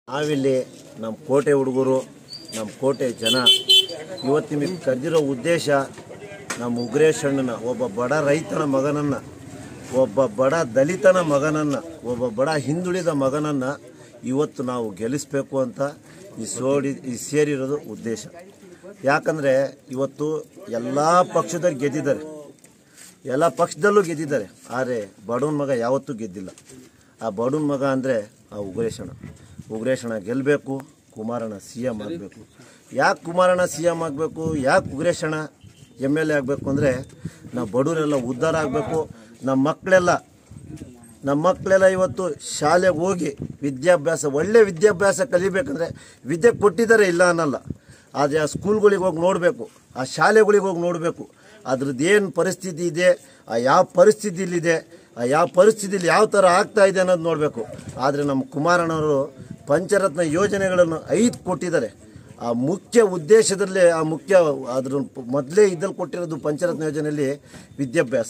ನಾವಿಲ್ಲಿ ನಮ್ಮ ಕೋಟೆ ಹುಡುಗರು ನಮ್ಮ ಕೋಟೆ ಜನ ಇವತ್ತು ನಿಮಗೆ ಕರೆದಿರೋ ಉದ್ದೇಶ ನಮ್ಮ ಉಗ್ರೇಶ್ ಅಣ್ಣನ ಒಬ್ಬ ಬಡ ರೈತನ ಮಗನನ್ನು ಒಬ್ಬ ಬಡ ದಲಿತನ ಮಗನನ್ನು ಒಬ್ಬ ಬಡ ಹಿಂದುಳಿದ ಮಗನನ್ನು ಇವತ್ತು ನಾವು ಗೆಲ್ಲಿಸ್ಬೇಕು ಅಂತ ಈ ಸೋಡಿ ಈ ಸೇರಿರೋದು ಉದ್ದೇಶ ಯಾಕಂದರೆ ಇವತ್ತು ಎಲ್ಲ ಪಕ್ಷದವ್ರು ಗೆದ್ದಿದ್ದಾರೆ ಎಲ್ಲ ಪಕ್ಷದಲ್ಲೂ ಗೆದ್ದಿದ್ದಾರೆ ಆದರೆ ಬಡವನ ಮಗ ಯಾವತ್ತೂ ಗೆದ್ದಿಲ್ಲ ಆ ಬಡವನ ಮಗ ಅಂದರೆ ಆ ಉಗ್ರೇಶಣ್ಣ ಉಗ್ರೇಶಣ್ಣ ಗೆಲ್ಲಬೇಕು ಕುಮಾರಣ್ಣ ಸಿ ಎಮ್ ಆಗಬೇಕು ಯಾಕೆ ಕುಮಾರಣ್ಣ ಸಿ ಎಮ್ ಆಗಬೇಕು ಯಾಕೆ ಉಗ್ರೇಶಣ್ಣ ಎಮ್ ಎಲ್ ಎ ಆಗಬೇಕು ಅಂದರೆ ನಾವು ಬಡವರೆಲ್ಲ ಉದ್ಧಾರ ಆಗಬೇಕು ನಮ್ಮ ಮಕ್ಕಳೆಲ್ಲ ನಮ್ಮ ಮಕ್ಕಳೆಲ್ಲ ಇವತ್ತು ಶಾಲೆಗೆ ಹೋಗಿ ವಿದ್ಯಾಭ್ಯಾಸ ಒಳ್ಳೆ ವಿದ್ಯಾಭ್ಯಾಸ ಕಲಿಬೇಕಂದ್ರೆ ವಿದ್ಯೆ ಕೊಟ್ಟಿದ್ದಾರೆ ಇಲ್ಲ ಅನ್ನಲ್ಲ ಆದರೆ ಆ ಸ್ಕೂಲ್ಗಳಿಗೆ ಹೋಗಿ ನೋಡಬೇಕು ಆ ಶಾಲೆಗಳಿಗೆ ಹೋಗಿ ನೋಡಬೇಕು ಅದ್ರದ್ದು ಏನು ಪರಿಸ್ಥಿತಿ ಇದೆ ಆ ಯಾವ ಪರಿಸ್ಥಿತಿಲಿದೆ ಆ ಯಾವ ಪರಿಸ್ಥಿತಿಲಿ ಯಾವ ಥರ ಆಗ್ತಾ ಇದೆ ಅನ್ನೋದು ನೋಡಬೇಕು ಆದರೆ ನಮ್ಮ ಕುಮಾರಣ್ಣವರು ಪಂಚರತ್ನ ಯೋಜನೆಗಳನ್ನು ಐದು ಕೊಟ್ಟಿದ್ದಾರೆ ಆ ಮುಖ್ಯ ಉದ್ದೇಶದಲ್ಲೇ ಆ ಮುಖ್ಯ ಅದ್ರ ಮೊದಲೇ ಇದ್ದಲ್ಲಿ ಕೊಟ್ಟಿರೋದು ಪಂಚರತ್ನ ಯೋಜನೆಯಲ್ಲಿ ವಿದ್ಯಾಭ್ಯಾಸ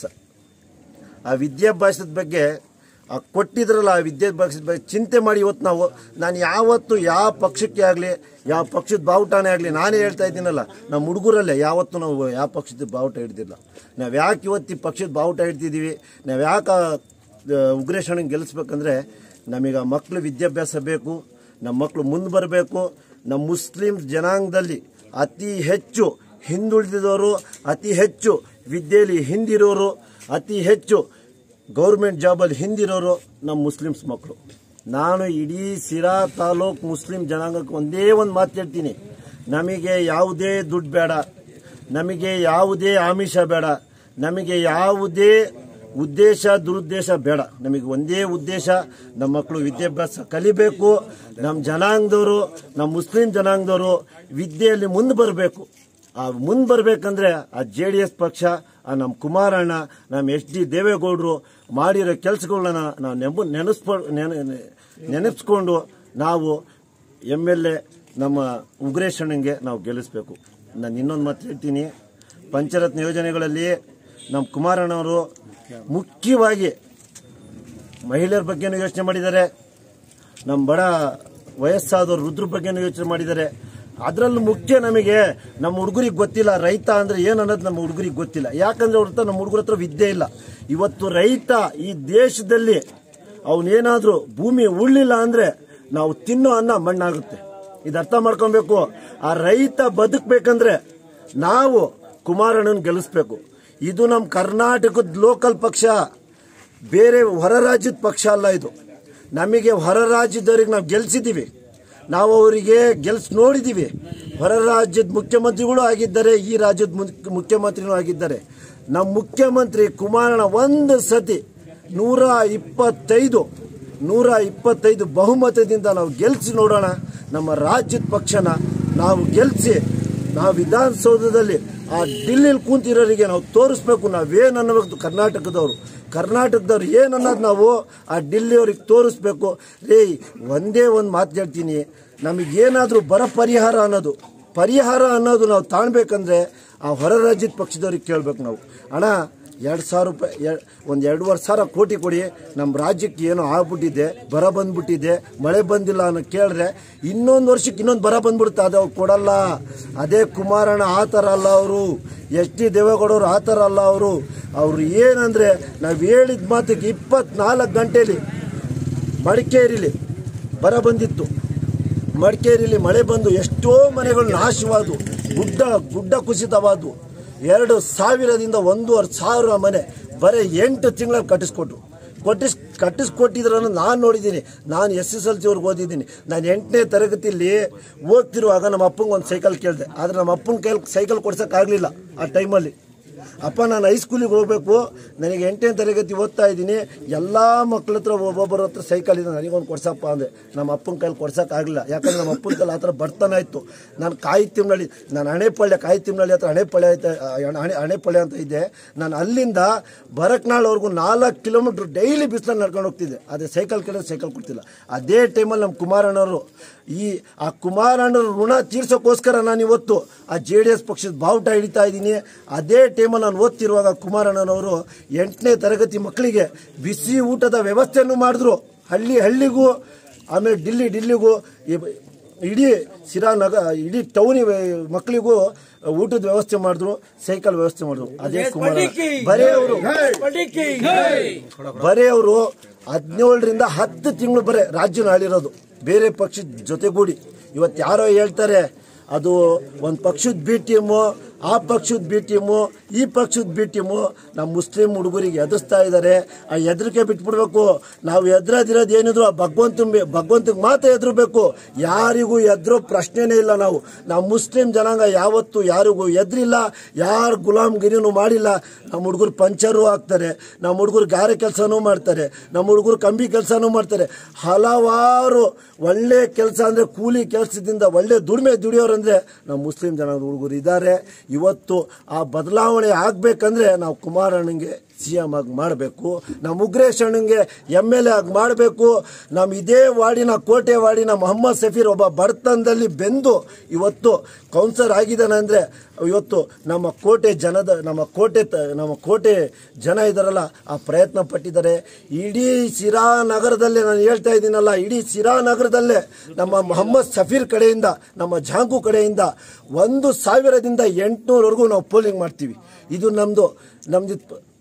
ಆ ವಿದ್ಯಾಭ್ಯಾಸದ ಬಗ್ಗೆ ಆ ಕೊಟ್ಟಿದ್ರಲ್ಲ ಆ ವಿದ್ಯಾಭ್ಯಾಸದ ಬಗ್ಗೆ ಚಿಂತೆ ಮಾಡಿ ಇವತ್ತು ನಾವು ನಾನು ಯಾವತ್ತು ಯಾವ ಪಕ್ಷಕ್ಕೆ ಆಗಲಿ ಯಾವ ಪಕ್ಷದ ಬಾವುಟನೇ ಆಗಲಿ ನಾನೇ ಹೇಳ್ತಾ ಇದ್ದೀನಲ್ಲ ನಮ್ಮ ಹುಡುಗರಲ್ಲೇ ಯಾವತ್ತೂ ನಾವು ಯಾವ ಪಕ್ಷದ ಬಾವುಟ ಹಿಡ್ದಿಲ್ಲ ನಾವು ಯಾಕೆ ಇವತ್ತು ಈ ಪಕ್ಷದ ಬಾವುಟ ಹಿಡ್ತಿದ್ದೀವಿ ನಾವು ಯಾಕೆ ಉಗ್ರೇಶಣ್ಣನ ಗೆಲ್ಲಿಸ್ಬೇಕಂದ್ರೆ ನಮಗೆ ಆ ಮಕ್ಕಳು ವಿದ್ಯಾಭ್ಯಾಸ ಬೇಕು ನಮ್ಮ ಮಕ್ಕಳು ಮುಂದೆ ಬರಬೇಕು ನಮ್ಮ ಮುಸ್ಲಿಂ ಜನಾಂಗದಲ್ಲಿ ಅತಿ ಹೆಚ್ಚು ಹಿಂದುಳಿದಿದವರು ಅತಿ ಹೆಚ್ಚು ವಿದ್ಯೆಯಲ್ಲಿ ಹಿಂದಿರೋರು ಅತಿ ಹೆಚ್ಚು ಗೌರ್ಮೆಂಟ್ ಜಾಬಲ್ಲಿ ಹಿಂದಿರೋರು ನಮ್ಮ ಮುಸ್ಲಿಮ್ಸ್ ಮಕ್ಕಳು ನಾನು ಇಡೀ ಸಿರಾ ತಾಲೂಕ್ ಮುಸ್ಲಿಂ ಜನಾಂಗಕ್ಕೆ ಒಂದೇ ಒಂದು ಮಾತು ಹೇಳ್ತೀನಿ ನಮಗೆ ಯಾವುದೇ ದುಡ್ಡು ಬೇಡ ನಮಗೆ ಯಾವುದೇ ಆಮಿಷ ಬೇಡ ನಮಗೆ ಯಾವುದೇ ಉದ್ದೇಶ ದುರುದ್ದೇಶ ಬೇಡ ನಮಗೆ ಒಂದೇ ಉದ್ದೇಶ ನಮ್ಮ ಮಕ್ಕಳು ವಿದ್ಯಾಭ್ಯಾಸ ಕಲಿಬೇಕು ನಮ್ಮ ಜನಾಂಗದವರು ನಮ್ಮ ಮುಸ್ಲಿಂ ಜನಾಂಗದವರು ವಿದ್ಯೆಯಲ್ಲಿ ಮುಂದೆ ಬರಬೇಕು ಆ ಮುಂದೆ ಬರಬೇಕಂದ್ರೆ ಆ ಜೆ ಡಿ ಎಸ್ ಪಕ್ಷ ಆ ನಮ್ಮ ಕುಮಾರಣ್ಣ ನಮ್ಮ ಎಚ್ ಡಿ ದೇವೇಗೌಡರು ಮಾಡಿರೋ ಕೆಲಸಗಳನ್ನ ನಾವು ನೆಂಬು ನೆನೆಸ್ಕೊ ನೆನೆಸ್ಕೊಂಡು ನಾವು ಎಮ್ ಎಲ್ ಎ ನಮ್ಮ ಉಗ್ರೇಶ್ ಅಣ್ಣಂಗೆ ನಾವು ಗೆಲ್ಲಿಸ್ಬೇಕು ನಾನು ಇನ್ನೊಂದು ಮಾತು ಹೇಳ್ತೀನಿ ಪಂಚರತ್ನ ಯೋಜನೆಗಳಲ್ಲಿ ನಮ್ಮ ಕುಮಾರಣ್ಣವರು ಮುಖ್ಯವಾಗಿ ಮಹಿಳೆಯರ ಬಗ್ಗೆನೂ ಯೋಚನೆ ಮಾಡಿದ್ದಾರೆ ನಮ್ಮ ಬಡ ವಯಸ್ಸಾದವ್ರು ರುದ್ರ ಬಗ್ಗೆನೂ ಯೋಚನೆ ಮಾಡಿದ್ದಾರೆ ಅದರಲ್ಲೂ ಮುಖ್ಯ ನಮಗೆ ನಮ್ಮ ಹುಡುಗರಿಗೆ ಗೊತ್ತಿಲ್ಲ ರೈತ ಅಂದ್ರೆ ಏನು ಅನ್ನೋದು ನಮ್ಮ ಹುಡುಗರಿಗೆ ಗೊತ್ತಿಲ್ಲ ಯಾಕಂದ್ರೆ ಅವ್ರ ಹತ್ರ ನಮ್ಮ ಹುಡುಗರ ಹತ್ರ ವಿದ್ಯೆ ಇಲ್ಲ ಇವತ್ತು ರೈತ ಈ ದೇಶದಲ್ಲಿ ಅವನೇನಾದ್ರೂ ಭೂಮಿ ಉಳ್ಳಿಲ್ಲ ಅಂದ್ರೆ ನಾವು ತಿನ್ನೋ ಅನ್ನ ಮಣ್ಣಾಗುತ್ತೆ ಇದು ಅರ್ಥ ಮಾಡ್ಕೊಬೇಕು ಆ ರೈತ ಬದುಕಬೇಕಂದ್ರೆ ನಾವು ಕುಮಾರಣ್ಣನ ಗೆಲ್ಲಿಸ್ಬೇಕು ಇದು ನಮ್ಮ ಕರ್ನಾಟಕದ ಲೋಕಲ್ ಪಕ್ಷ ಬೇರೆ ಹೊರ ರಾಜ್ಯದ ಪಕ್ಷ ಅಲ್ಲ ಇದು ನಮಗೆ ಹೊರ ರಾಜ್ಯದವ್ರಿಗೆ ನಾವು ಗೆಲ್ಸಿದ್ದೀವಿ ನಾವು ಅವರಿಗೆ ಗೆಲ್ಸ್ ನೋಡಿದ್ದೀವಿ ಹೊರ ರಾಜ್ಯದ ಮುಖ್ಯಮಂತ್ರಿಗಳು ಆಗಿದ್ದಾರೆ ಈ ರಾಜ್ಯದ ಮುಖ್ಯ- ಮುಖ್ಯಮಂತ್ರಿನೂ ಆಗಿದ್ದಾರೆ ನಮ್ಮ ಮುಖ್ಯಮಂತ್ರಿ ಕುಮಾರಣ್ಣ ಒಂದು ಸತಿ ನೂರ ಇಪ್ಪತ್ತೈದು ನೂರ ಇಪ್ಪತ್ತೈದು ಬಹುಮತದಿಂದ ನಾವು ಗೆಲ್ಸಿ ನೋಡೋಣ ನಮ್ಮ ರಾಜ್ಯದ ಪಕ್ಷನ ನಾವು ಗೆಲ್ಸಿ ನಾವು ವಿಧಾನಸೌಧದಲ್ಲಿ ಆ ಡಿಲ್ಲಿಲಿ ಕೂತಿರೋರಿಗೆ ನಾವು ತೋರಿಸ್ಬೇಕು ನಾವೇನು ಅನ್ನಬೇಕು ಕರ್ನಾಟಕದವರು ಕರ್ನಾಟಕದವ್ರು ಏನು ಅನ್ನೋದು ನಾವು ಆ ಡಿಲ್ಲಿಯವ್ರಿಗೆ ತೋರಿಸ್ಬೇಕು ರೇ ಒಂದೇ ಒಂದು ಮಾತು ಹೇಳ್ತೀನಿ ನಮಗೇನಾದರೂ ಬರ ಪರಿಹಾರ ಅನ್ನೋದು ಪರಿಹಾರ ಅನ್ನೋದು ನಾವು ತಾಣ್ಬೇಕಂದ್ರೆ ಆ ಹೊರ ರಾಜ್ಯದ ಪಕ್ಷದವ್ರಿಗೆ ಕೇಳಬೇಕು ನಾವು ಅಣ್ಣ ಎರಡು ಸಾವಿರ ರೂಪಾಯಿ ಎ- ಒಂದು ಎರಡೂವರೆ ಸಾವಿರ ಕೋಟಿ ಕೊಡಿ ನಮ್ಮ ರಾಜ್ಯಕ್ಕೆ ಏನೋ ಆಗ್ಬಿಟ್ಟಿದೆ ಬರ ಬಂದ್ಬಿಟ್ಟಿದೆ ಮಳೆ ಬಂದಿಲ್ಲ ಅನ್ನೋ ಕೇಳಿದ್ರೆ ಇನ್ನೊಂದು ವರ್ಷಕ್ಕೆ ಇನ್ನೊಂದು ಬರ ಬಂದ್ಬಿಡುತ್ತೆ ಅದು ಅವ್ರು ಕೊಡಲ್ಲ ಅದೇ ಕುಮಾರಣ್ಣ ಆ ಥರ ಅಲ್ಲ ಅವರು ಎಚ್ ಡಿ ದೇವೇಗೌಡರು ಆ ಥರ ಅಲ್ಲ ಅವರು ಅವರು ಏನಂದರೆ ನಾವು ಹೇಳಿದ ಮಾತಿಗೆ ಇಪ್ಪತ್ನಾಲ್ಕು ಗಂಟೆಲಿ ಮಡಿಕೇರಿಲಿ ಬರ ಬಂದಿತ್ತು ಮಡಿಕೇರಿಲಿ ಮಳೆ ಬಂದು ಎಷ್ಟೋ ಮನೆಗಳು ನಾಶವಾದವು ಗುಡ್ಡ ಗುಡ್ಡ ಕುಸಿತವಾದವು ಎರಡು ಸಾವಿರದಿಂದ ಒಂದೂವರೆ ಸಾವಿರ ಮನೆ ಬರೀ ಎಂಟು ತಿಂಗಳಲ್ಲಿ ಕಟ್ಟಿಸ್ಕೊಟ್ರು ಕೊಟ್ಟಿಸ್ ಕಟ್ಟಿಸ್ಕೊಟ್ಟಿದ್ರನ್ನು ನಾನು ನೋಡಿದ್ದೀನಿ ನಾನು ಎಸ್ ಎಸ್ ಎಲ್ ಸಿ ಅವ್ರಿಗೆ ಓದಿದ್ದೀನಿ ನಾನು ಎಂಟನೇ ತರಗತಿಯಲ್ಲಿ ಓದ್ತಿರುವಾಗ ನಮ್ಮ ಅಪ್ಪಂಗೆ ಒಂದು ಸೈಕಲ್ ಕೇಳಿದೆ ಆದರೆ ನಮ್ಮ ಅಪ್ಪನ ಕೈಲಿ ಸೈಕಲ್ ಕೊಡ್ಸೋಕ್ಕಾಗಲಿಲ್ಲ ಆ ಟೈಮಲ್ಲಿ ಅಪ್ಪ ನಾನು ಹೈಸ್ಕೂಲಿಗೆ ಹೋಗಬೇಕು ನನಗೆ ಎಂಟನೇ ತರಗತಿ ಓದ್ತಾ ಇದ್ದೀನಿ ಎಲ್ಲ ಮಕ್ಳ ಹತ್ರ ಒಬ್ಬೊಬ್ಬರ ಹತ್ರ ಸೈಕಲ್ ಇದೆ ನನಗೊಂದು ಕೊಡ್ಸಪ್ಪ ಅಂದೆ ನಮ್ಮ ಅಪ್ಪನ ಕೈಲಿ ಕೊಡ್ಸೋಕ್ಕಾಗಲಿಲ್ಲ ಯಾಕಂದ್ರೆ ನಮ್ಮ ಅಪ್ಪನ ಕೈಲಿ ಆ ಥರ ಬರ್ತಾನೆ ಇತ್ತು ನಾನು ಕಾಯಿ ತಿಮ್ಮನಳ್ಳಿ ನಾನು ಹಣೆಪಳ್ಳೆ ಕಾಯಿ ತಿಮ್ಮನಳ್ಳಿ ಹತ್ರ ಹಣೆಪಳ್ಳೆ ಐತೆ ಆ, ಹಣೆ ಹಣೆಪಳ್ಳೆ ಅಂತ ಇದ್ದೆ ನಾನು ಅಲ್ಲಿಂದ ಬರಕ್ನಾಳ್ವರೆಗೂ ನಾಲ್ಕು ಕಿಲೋಮೀಟ್ರ್ ಡೈಲಿ ಬಿಸಿಲಲ್ಲಿ ನಡ್ಕೊಂಡು ಹೋಗ್ತಿದ್ದೆ ಅದೇ ಸೈಕಲ್ ಕೇಳಿದ್ರೆ ಸೈಕಲ್ ಕೊಡ್ತಿಲ್ಲ ಅದೇ ಟೈಮಲ್ಲಿ ನಮ್ಮ ಕುಮಾರಣ್ಣವರು ಈ ಆ ಕುಮಾರಣ್ಣರ ಋಣ ತೀರ್ಸೋಕ್ಕೋಸ್ಕರ ನಾನು ಇವತ್ತು ಆ ಜೆ ಡಿ ಎಸ್ ಪಕ್ಷದ ಬಾವುಟ ಹಿಡಿತಾ ಇದ್ದೀನಿ ಅದೇ ಟೈಮಲ್ಲಿ ನಾನು ಓದ್ತಿರುವಾಗ ಕುಮಾರಣ್ಣನವರು ಎಂಟನೇ ತರಗತಿ ಮಕ್ಕಳಿಗೆ ಬಿಸಿ ಊಟದ ವ್ಯವಸ್ಥೆಯನ್ನು ಮಾಡಿದ್ರು ಹಳ್ಳಿ ಹಳ್ಳಿಗೂ ಆಮೇಲೆ ಡಿಲ್ಲಿ ಡಿಲ್ಲಿಗೂ ಈ- ಇಡೀ ಸಿರಾ ನಗ ಇಡೀ ಟೌನಿ ಮಕ್ಕಳಿಗೂ ಊಟದ ವ್ಯವಸ್ಥೆ ಮಾಡಿದ್ರು ಸೈಕಲ್ ವ್ಯವಸ್ಥೆ ಮಾಡಿದ್ರು ಅದೇ ಕುಮಾರ ಬರೇ ಅವರು ಬರೇ ಅವರು ಹದಿನೇಳರಿಂದ ಹತ್ತು ತಿಂಗಳು ಬರೇ ರಾಜ್ಯನ ಆಳಿರೋದು ಬೇರೆ ಪಕ್ಷದ ಜೊತೆಗೂಡಿ ಇವತ್ತು ಯಾರೋ ಹೇಳ್ತಾರೆ ಅದು ಒಂದು ಪಕ್ಷದ ಬಿ ಟೀಮು ಆ ಪಕ್ಷದ ಬಿ ಟೀಮು ಈ ಪಕ್ಷದ ಬಿ ಟೀಮು ನಮ್ಮ ಮುಸ್ಲಿಂ ಹುಡುಗರಿಗೆ ಎದುರಿಸ್ತಾ ಇದ್ದಾರೆ ಆ ಎದುರಿಕೆ ಬಿಟ್ಬಿಡ್ಬೇಕು ನಾವು ಎದುರದಿರೋದು ಏನಿದ್ರು ಆ ಭಗವಂತ ಭಗವಂತಗೆ ಮಾತ್ರ ಎದುರಬೇಕು ಯಾರಿಗೂ ಎದುರೋ ಪ್ರಶ್ನೆನೇ ಇಲ್ಲ ನಾವು ನಾವು ಮುಸ್ಲಿಂ ಜನಾಂಗ ಯಾವತ್ತು ಯಾರಿಗೂ ಎದುರಿಲ್ಲ ಯಾರು ಗುಲಾಮ್ಗಿರಿನೂ ಮಾಡಿಲ್ಲ ನಮ್ಮ ಹುಡುಗರು ಪಂಚರು ಹಾಕ್ತಾರೆ ನಮ್ಮ ಹುಡುಗರು ಗಾರೆ ಕೆಲಸನೂ ಮಾಡ್ತಾರೆ ನಮ್ಮ ಹುಡುಗರು ಕಂಬಿ ಕೆಲಸನೂ ಮಾಡ್ತಾರೆ ಹಲವಾರು ಒಳ್ಳೆ ಕೆಲಸ ಅಂದರೆ ಕೂಲಿ ಕೆಲಸದಿಂದ ಒಳ್ಳೆ ದುಡಿಮೆ ದುಡಿಯೋರಂದ್ರೆ ನಮ್ಮ ಮುಸ್ಲಿಂ ಜನಾಂಗದ ಹುಡುಗರು ಇದ್ದಾರೆ ಇವತ್ತು ಆ ಬದಲಾವಣೆ ಆಗಬೇಕಂದ್ರೆ ನಾವು ಕುಮಾರಣ್ಣಂಗೆ ಸಿ ಎಂ ಆಗಿ ಮಾಡಬೇಕು ನಮ್ಮ ಉಗ್ರೇಶ್ ಅಣ್ಣಂಗೆ ಎಮ್ ಎಲ್ ಎ ಆಗಿ ಮಾಡಬೇಕು ನಮ್ಮ ಇದೇ ವಾರ್ಡಿನ ಕೋಟೆ ವಾರ್ಡಿನ ಮೊಹಮ್ಮದ್ ಸಫೀರ್ ಒಬ್ಬ ಬಡತನದಲ್ಲಿ ಬೆಂದು ಇವತ್ತು ಕೌನ್ಸರ್ ಆಗಿದ್ದಾನೆ ಅಂದರೆ ಇವತ್ತು ನಮ್ಮ ಕೋಟೆ ಜನದ ನಮ್ಮ ಕೋಟೆ ತ- ನಮ್ಮ ಕೋಟೆ ಜನ ಇದಾರಲ್ಲ ಆ ಪ್ರಯತ್ನ ಪಟ್ಟಿದ್ದಾರೆ ಇಡೀ ಸಿರಾ ನಗರದಲ್ಲೇ ನಾನು ಹೇಳ್ತಾ ಇದ್ದೀನಲ್ಲ ಇಡೀ ಸಿರಾ ನಗರದಲ್ಲೇ ನಮ್ಮ ಮೊಹಮ್ಮದ್ ಸಫೀರ್ ಕಡೆಯಿಂದ ನಮ್ಮ ಜಾಂಕು ಕಡೆಯಿಂದ ಒಂದು ಸಾವಿರದಿಂದ ಎಂಟುನೂರವರೆಗೂ ನಾವು ಪೋಲಿಂಗ್ ಮಾಡ್ತೀವಿ ಇದು ನಮ್ಮದು ನಮ್ದು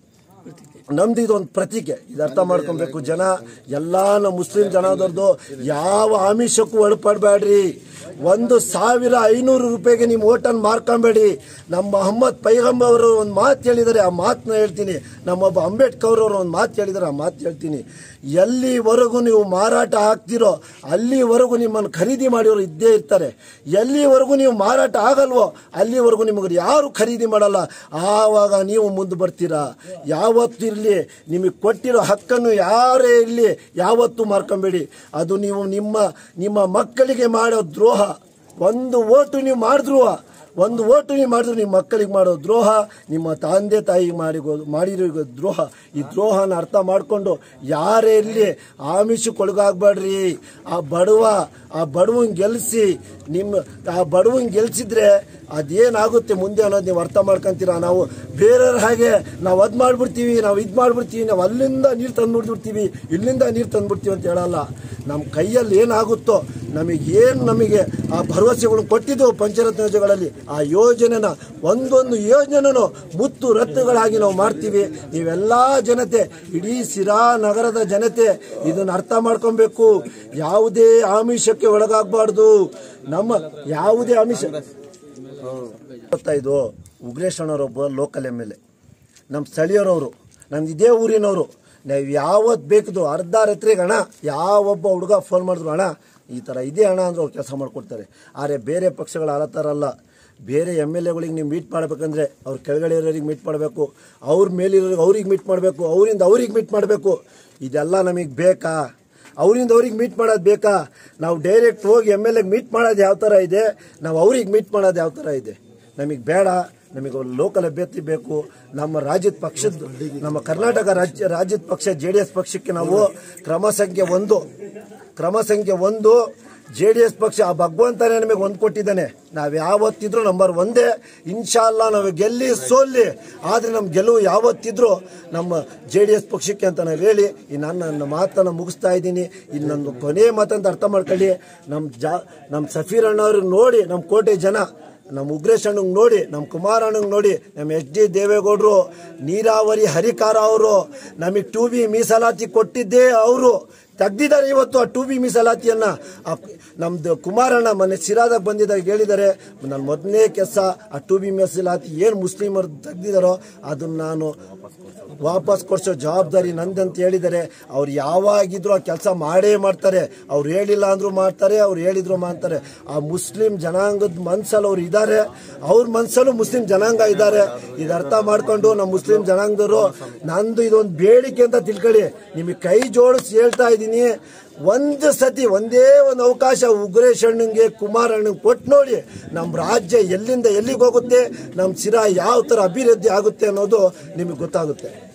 ನಮ್ದು ಇದೊಂದು ಪ್ರತೀಕೆ ಇದು ಅರ್ಥ ಮಾಡ್ಕೊಬೇಕು ಜನ ಎಲ್ಲ ನಮ್ಮ ಮುಸ್ಲಿಂ ಜನಾದವ್ರದ್ದು ಯಾವ ಆಮಿಷಕ್ಕೂ ಒಳಪಡಬೇಡ್ರಿ ಒಂದು ಸಾವಿರ ಐನೂರು ರೂಪಾಯಿಗೆ ನೀವು ಓಟನ್ನು ಮಾರ್ಕೊಂಬೇಡಿ ನಮ್ಮ ಮೊಹಮ್ಮದ್ ಪೈಗಂಬರ್ ಅವರು ಒಂದು ಮಾತು ಹೇಳಿದ್ದಾರೆ ಆ ಮಾತನ್ನ ಹೇಳ್ತೀನಿ ನಮ್ಮೊಬ್ಬ ಅಂಬೇಡ್ಕರ್ ಅವರು ಒಂದು ಮಾತು ಹೇಳಿದ್ದಾರೆ ಆ ಮಾತು ಹೇಳ್ತೀನಿ ಎಲ್ಲಿವರೆಗೂ ನೀವು ಮಾರಾಟ ಆಗ್ತಿರೋ ಅಲ್ಲಿವರೆಗೂ ನಿಮ್ಮನ್ನು ಖರೀದಿ ಮಾಡಿರೋರು ಇದ್ದೇ ಇರ್ತಾರೆ ಎಲ್ಲಿವರೆಗೂ ನೀವು ಮಾರಾಟ ಆಗಲ್ವೋ ಅಲ್ಲಿವರೆಗೂ ನಿಮಗೆ ಯಾರು ಖರೀದಿ ಮಾಡಲ್ಲ ಆವಾಗ ನೀವು ಮುಂದೆ ಬರ್ತೀರಾ ಯಾವತ್ತು ಇರಲಿ ನಿಮಗೆ ಕೊಟ್ಟಿರೋ ಹಕ್ಕನ್ನು ಯಾರೇ ಇರಲಿ ಯಾವತ್ತೂ ಮಾರ್ಕೊಂಬೇಡಿ ಅದು ನೀವು ನಿಮ್ಮ ನಿಮ್ಮ ಮಕ್ಕಳಿಗೆ ಮಾಡೋ ದ್ರೋಹ ಒಂದು ಓಟು ನೀವು ಮಾಡಿದ್ರು ಒಂದು ಓಟು ನೀವು ಮಾಡಿದ್ರು ನಿಮ್ಮ ಮಕ್ಕಳಿಗೆ ಮಾಡೋ ದ್ರೋಹ ನಿಮ್ಮ ತಂದೆ ತಾಯಿಗೆ ಮಾಡಿ ಮಾಡಿರೋ ದ್ರೋಹ ಈ ದ್ರೋಹನ ಅರ್ಥ ಮಾಡಿಕೊಂಡು ಯಾರೇ ಇರಲಿ ಆಮಿಷಕ್ಕೊಳಗಾಗಬೇಡ್ರಿ ಆ ಬಡವ ಆ ಬಡವನ್ ಗೆಲ್ಲಿಸಿ ನಿಮ್ಮ ಆ ಬಡವನ್ ಗೆಲ್ಸಿದ್ರೆ ಅದೇನಾಗುತ್ತೆ ಮುಂದೆ ಅನ್ನೋದು ನೀವು ಅರ್ಥ ಮಾಡ್ಕೊಂತೀರಾ ನಾವು ಬೇರೆಯವ್ರ ಹಾಗೆ ನಾವು ಅದ್ ಮಾಡ್ಬಿಡ್ತೀವಿ ನಾವು ಇದು ಮಾಡ್ಬಿಡ್ತೀವಿ ನಾವು ಅಲ್ಲಿಂದ ನೀರು ತಂದ್ಬಿಡ್ಬಿಡ್ತೀವಿ ಇಲ್ಲಿಂದ ನೀರು ತಂದ್ಬಿಡ್ತೀವಿ ಅಂತ ಹೇಳಲ್ಲ ನಮ್ಮ ಕೈಯಲ್ಲಿ ಏನಾಗುತ್ತೋ ನಮಗೆ ಏನು ನಮಗೆ ಆ ಭರವಸೆಗಳು ಕೊಟ್ಟಿದ್ದೆವು ಪಂಚರತ್ನ ಯೋಜನೆಗಳಲ್ಲಿ ಆ ಯೋಜನೆನ ಒಂದೊಂದು ಯೋಜನೆನೂ ಮುತ್ತು ರತ್ನಗಳಾಗಿ ನಾವು ಮಾಡ್ತೀವಿ ನೀವೆಲ್ಲ ಜನತೆ ಇಡೀ ಸಿರಾ ನಗರದ ಜನತೆ ಇದನ್ನು ಅರ್ಥ ಮಾಡ್ಕೊಬೇಕು ಯಾವುದೇ ಆಮಿಷಕ್ಕೆ ಒಳಗಾಗಬಾರ್ದು ನಮ್ಮ ಯಾವುದೇ ಆಮಿಷ ಗೊತ್ತಾಯ್ತು ಉಗ್ರೇಶ್ ಅಣ್ಣವರೊಬ್ಬ ಲೋಕಲ್ ಎಮ್ ಎಲ್ ಎ ನಮ್ಮ ಸ್ಥಳೀಯರವರು ನಮ್ದು ಇದೇ ಊರಿನವರು ನಾವು ಯಾವತ್ತು ಬೇಕಿದ್ದು ಅರ್ಧ ರಾತ್ರಿಗೆ ಅಣ್ಣ ಯಾವೊಬ್ಬ ಹುಡುಗ ಫೋನ್ ಮಾಡಿದ್ರು ಅಣ್ಣ ಈ ಥರ ಇದೆ ಅಣ್ಣ ಅಂದ್ರೆ ಅವ್ರು ಕೆಲಸ ಮಾಡಿಕೊಡ್ತಾರೆ ಆದರೆ ಬೇರೆ ಪಕ್ಷಗಳು ಆ ಥರ ಅಲ್ಲ ಬೇರೆ ಎಮ್ ಎಲ್ ಎಗಳಿಗೆ ನೀವು ಮೀಟ್ ಮಾಡಬೇಕಂದ್ರೆ ಅವ್ರ ಕೆಳಗಡೆ ಇರೋರಿಗೆ ಮೀಟ್ ಮಾಡಬೇಕು ಅವ್ರ ಮೇಲಿರೋರಿಗೆ ಅವ್ರಿಗೆ ಮೀಟ್ ಮಾಡಬೇಕು ಅವರಿಂದ ಅವ್ರಿಗೆ ಮೀಟ್ ಮಾಡಬೇಕು ಇದೆಲ್ಲ ನಮಗೆ ಬೇಕಾ ಅವರಿಂದ ಅವ್ರಿಗೆ ಮೀಟ್ ಮಾಡೋದು ಬೇಕಾ ನಾವು ಡೈರೆಕ್ಟ್ ಹೋಗಿ ಎಮ್ ಎಲ್ ಎಗೆ ಮೀಟ್ ಮಾಡೋದು ಯಾವ ಥರ ಇದೆ ನಾವು ಅವ್ರಿಗೆ ಮೀಟ್ ಮಾಡೋದು ಯಾವ ಥರ ಇದೆ ನಮಗೆ ಬೇಡ ನಮಗೆ ಲೋಕಲ್ ಅಭ್ಯರ್ಥಿ ಬೇಕು ನಮ್ಮ ರಾಜ್ಯದ ಪಕ್ಷದ ನಮ್ಮ ಕರ್ನಾಟಕ ರಾಜ್ಯ ರಾಜ್ಯದ ಪಕ್ಷ ಜೆ ಡಿ ಎಸ್ ಪಕ್ಷಕ್ಕೆ ನಾವು ಕ್ರಮ ಸಂಖ್ಯೆ ಒಂದು ಕ್ರಮ ಸಂಖ್ಯೆ ಒಂದು ಜೆ ಡಿ ಎಸ್ ಪಕ್ಷ ಆ ಭಗವಂತನೇ ನಮಗೆ ಒಂದು ಕೊಟ್ಟಿದ್ದಾನೆ ನಾವು ಯಾವತ್ತಿದ್ರು ನಂಬರ್ ಒಂದೇ ಇನ್ಶಾಲ್ಲ ನಾವು ಗೆಲ್ಲಿ ಸೋಲ್ಲಿ ಆದರೆ ನಮ್ಮ ಗೆಲುವು ಯಾವತ್ತಿದ್ರು ನಮ್ಮ ಜೆ ಡಿ ಎಸ್ ಪಕ್ಷಕ್ಕೆ ಅಂತ ನಾವು ಹೇಳಿ ಈ ನಾನು ನನ್ನ ಮಾತನ್ನು ಮುಗಿಸ್ತಾ ಇದ್ದೀನಿ ಇನ್ನು ನನ್ನ ಕೊನೆ ಮಾತಂತ ಅರ್ಥ ಮಾಡ್ಕೊಳ್ಳಿ ನಮ್ಮ ಜಾ ನಮ್ಮ ಸಫೀರ್ ಅಣ್ಣವ್ರಿಗೆ ನೋಡಿ ನಮ್ಮ ಕೋಟೆ ಜನ ನಮ್ಮ ಉಗ್ರೇಶ್ ಅಣ್ಣಂಗೆ ನೋಡಿ ನಮ್ಮ ಕುಮಾರ್ ಅಣ್ಣಂಗೆ ನೋಡಿ ನಮ್ಮ ಎಚ್ ಡಿ ದೇವೇಗೌಡರು ನೀರಾವರಿ ಹರಿಕಾರ ಅವರು ನಮಗೆ ಟೂ ಬಿ ಮೀಸಲಾತಿ ಕೊಟ್ಟಿದ್ದೇ ಅವರು ತೆಗ್ದಿದ್ದಾರೆ ಇವತ್ತು ಆ ಟೂ ಬಿ ಮೀಸಲಾತಿಯನ್ನ ಆ ನಮ್ದು ಕುಮಾರಣ್ಣ ಮೊನ್ನೆ ಸಿರಾದಾಗ ಬಂದಿದ್ದಾಗ ಹೇಳಿದ್ದಾರೆ ನನ್ನ ಮೊದಲನೇ ಕೆಲಸ ಆ ಟೂ ಬಿ ಮೀಸಲಾತಿ ಏನು ಮುಸ್ಲಿಮರು ತೆಗ್ದಿದ್ದಾರೋ ಅದನ್ನ ನಾನು ವಾಪಸ್ ಕೊಡ್ಸೋ ಜವಾಬ್ದಾರಿ ನಂದಂತ ಹೇಳಿದ್ದಾರೆ ಅವ್ರು ಯಾವಾಗಿದ್ರು ಆ ಕೆಲಸ ಮಾಡೇ ಮಾಡ್ತಾರೆ ಅವ್ರು ಹೇಳಿಲ್ಲ ಅಂದ್ರೂ ಮಾಡ್ತಾರೆ ಅವ್ರು ಹೇಳಿದ್ರು ಮಾಡ್ತಾರೆ ಆ ಮುಸ್ಲಿಂ ಜನಾಂಗದ ಮನ್ಸಲ್ಲಿ ಅವ್ರು ಇದ್ದಾರೆ ಅವ್ರ ಮನ್ಸಲ್ಲೂ ಮುಸ್ಲಿಂ ಜನಾಂಗ ಇದ್ದಾರೆ ಇದು ಅರ್ಥ ಮಾಡ್ಕೊಂಡು ನಮ್ಮ ಮುಸ್ಲಿಂ ಜನಾಂಗದವರು ನಂದು ಇದೊಂದು ಬೇಡಿಕೆ ಅಂತ ತಿಳ್ಕೊಳ್ಳಿ ನಿಮಗೆ ಕೈ ಜೋಡಿಸಿ ಹೇಳ್ತಾ ಇದ್ದೀನಿ ಒಂದು ಸತಿ ಒಂದೇ ಒಂದು ಅವಕಾಶ ಉಗ್ರೇಶ್ ಅಣ್ಣಂಗೆ ಕುಮಾರ್ ಅಣ್ಣಂಗೆ ಕೊಟ್ಟು ನೋಡಿ ನಮ್ಮ ರಾಜ್ಯ ಎಲ್ಲಿಂದ ಎಲ್ಲಿಗೆ ಹೋಗುತ್ತೆ ನಮ್ಮ ಸಿರಾ ಯಾವ ಥರ ಅಭಿವೃದ್ಧಿ ಆಗುತ್ತೆ ಅನ್ನೋದು ನಿಮಗೆ ಗೊತ್ತಾಗುತ್ತೆ